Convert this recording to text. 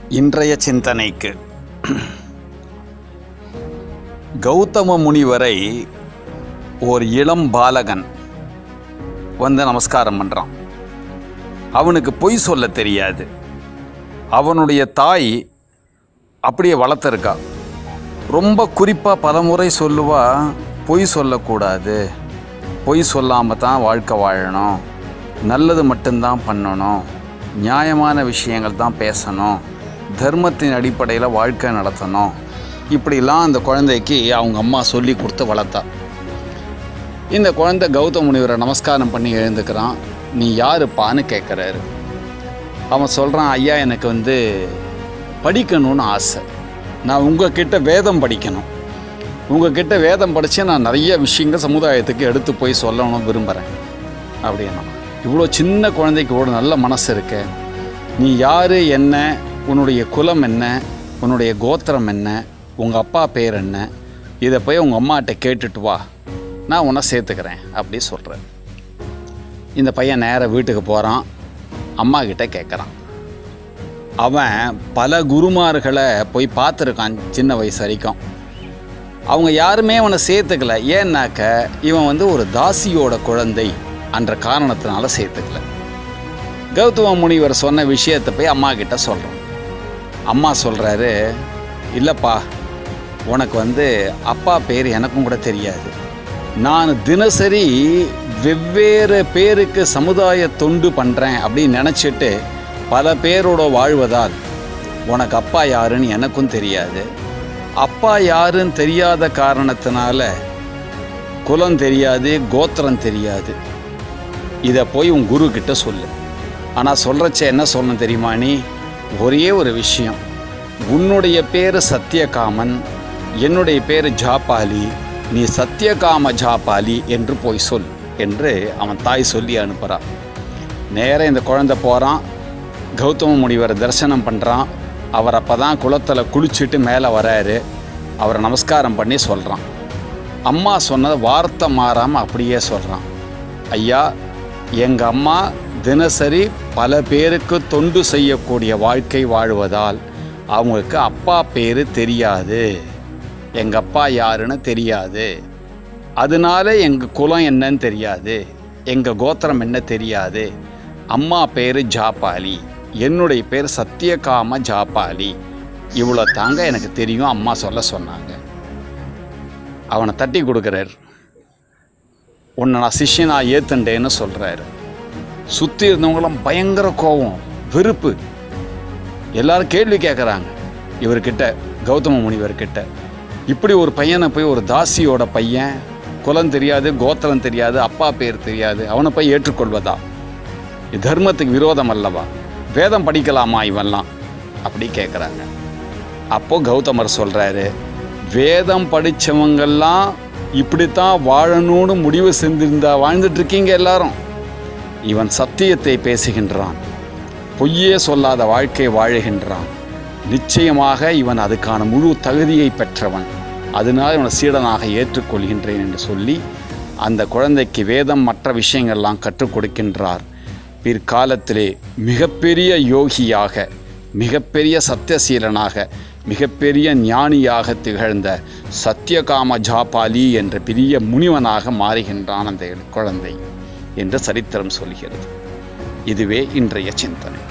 இன்றைய சிந்தனைக்கு கௌதம முனிவரை ஒரு இளம் பாலகன் வந்து நமஸ்காரம் பண்ணுறான் அவனுக்கு பொய் சொல்ல தெரியாது அவனுடைய தாய் அப்படியே வளர்த்துருக்கா ரொம்ப குறிப்பாக பலமுறை சொல்லுவா பொய் சொல்லக்கூடாது பொய் சொல்லாமல் தான் வாழ்க்கை வாழணும் நல்லது மட்டும்தான் பண்ணணும் நியாயமான விஷயங்கள் தான் பேசணும் தர்மத்தின் அடிப்படையில் வாழ்க்கை நடத்தணும் இப்படிலாம் அந்த குழந்தைக்கு அவங்க அம்மா சொல்லி கொடுத்து வளர்த்தா இந்த குழந்தை கௌதம முனிவரை நமஸ்காரம் பண்ணி எழுந்துக்கிறான் நீ யாருப்பான்னு கேட்குறாரு அவன் சொல்கிறான் ஐயா எனக்கு வந்து படிக்கணும்னு ஆசை நான் உங்ககிட்ட வேதம் படிக்கணும் உங்ககிட்ட வேதம் படித்து நான் நிறைய விஷயங்கள் சமுதாயத்துக்கு எடுத்து போய் சொல்லணும் விரும்புகிறேன் அப்படின்னா இவ்வளோ சின்ன குழந்தைக்கு ஒரு நல்ல மனசு இருக்கு நீ யார் என்ன உன்னுடைய குலம் என்ன உன்னுடைய கோத்திரம் என்ன உங்கள் அப்பா பேர் என்ன இதை போய் உங்கள் அம்மாட்ட கேட்டுட்டு வா நான் உன்னை சேர்த்துக்கிறேன் அப்படி சொல்கிறேன் இந்த பையன் நேராக வீட்டுக்கு போகிறான் அம்மா கிட்ட கேட்குறான் அவன் பல குருமார்களை போய் பார்த்துருக்கான் சின்ன வயசு வரைக்கும் அவங்க யாருமே அவனை சேர்த்துக்கல ஏன்னாக்க இவன் வந்து ஒரு தாசியோட குழந்தை என்ற காரணத்தினால சேர்த்துக்கல கௌதம முனிவர் சொன்ன விஷயத்தை போய் அம்மா கிட்ட சொல்கிறான் அம்மா சொல்கிறாரு இல்லைப்பா உனக்கு வந்து அப்பா பேர் எனக்கும் கூட தெரியாது நான் தினசரி வெவ்வேறு பேருக்கு சமுதாய தொண்டு பண்ணுறேன் அப்படின்னு நினச்சிட்டு பல பேரோட வாழ்வதால் உனக்கு அப்பா யாருன்னு எனக்கும் தெரியாது அப்பா யாருன்னு தெரியாத காரணத்தினால குலம் தெரியாது கோத்திரம் தெரியாது இதை போய் உன் குரு கிட்ட சொல்லு ஆனால் சொல்கிறச்ச என்ன சொல்லணும் தெரியுமா நீ ஒரே ஒரு விஷயம் உன்னுடைய பேர் சத்தியகாமன் என்னுடைய பேர் ஜாபாலி நீ சத்தியகாம ஜாபாலி என்று போய் சொல் என்று அவன் தாய் சொல்லி அனுப்புகிறான் நேராக இந்த குழந்தை போகிறான் கௌதம முனிவரை தரிசனம் பண்ணுறான் அவர் அப்போ தான் குளத்தில் குளிச்சுட்டு மேலே வராரு அவரை நமஸ்காரம் பண்ணி சொல்கிறான் அம்மா சொன்னதை வார்த்தை மாறாமல் அப்படியே சொல்கிறான் ஐயா எங்கள் அம்மா தினசரி பல பேருக்கு தொண்டு செய்யக்கூடிய வாழ்க்கை வாழ்வதால் அவங்களுக்கு அப்பா பேர் தெரியாது எங்கள் அப்பா யாருன்னு தெரியாது அதனால எங்கள் குலம் என்னன்னு தெரியாது எங்கள் கோத்திரம் என்ன தெரியாது அம்மா பேர் ஜாபாலி என்னுடைய பேர் சத்தியகாம ஜாபாலி இவ்வளோ தாங்க எனக்கு தெரியும் அம்மா சொல்ல சொன்னாங்க அவனை தட்டி கொடுக்குறாரு உன்னை நான் சிஷ்யனா ஏத்துண்டேன்னு சொல்கிறாரு சுற்றி இருந்தவங்களாம் பயங்கர கோபம் வெறுப்பு எல்லாரும் கேள்வி கேட்குறாங்க இவர்கிட்ட கௌதம முனிவர்கிட்ட இப்படி ஒரு பையனை போய் ஒரு தாசியோட பையன் குலம் தெரியாது கோத்திரம் தெரியாது அப்பா பேர் தெரியாது அவனை போய் ஏற்றுக்கொள்வதா இது தர்மத்துக்கு விரோதம் அல்லவா வேதம் படிக்கலாமா இவன்லாம் அப்படி கேட்குறாங்க அப்போ கௌதமர் சொல்கிறாரு வேதம் படித்தவங்கெல்லாம் இப்படித்தான் வாழணும்னு முடிவு செஞ்சிருந்தா வாழ்ந்துட்டு இருக்கீங்க எல்லாரும் இவன் சத்தியத்தை பேசுகின்றான் பொய்யே சொல்லாத வாழ்க்கை வாழுகின்றான் நிச்சயமாக இவன் அதுக்கான முழு தகுதியை பெற்றவன் அதனால் இவனை சீடனாக ஏற்றுக்கொள்கின்றேன் என்று சொல்லி அந்த குழந்தைக்கு வேதம் மற்ற விஷயங்கள்லாம் கற்றுக் கொடுக்கின்றார் பிற்காலத்திலே மிகப்பெரிய யோகியாக மிகப்பெரிய சத்தியசீலனாக மிகப்பெரிய ஞானியாக திகழ்ந்த சத்தியகாம ஜாபாலி என்ற பெரிய முனிவனாக மாறுகின்றான் அந்த குழந்தை என்று சரித்திரம் சொல்கிறது இதுவே இன்றைய சிந்தனை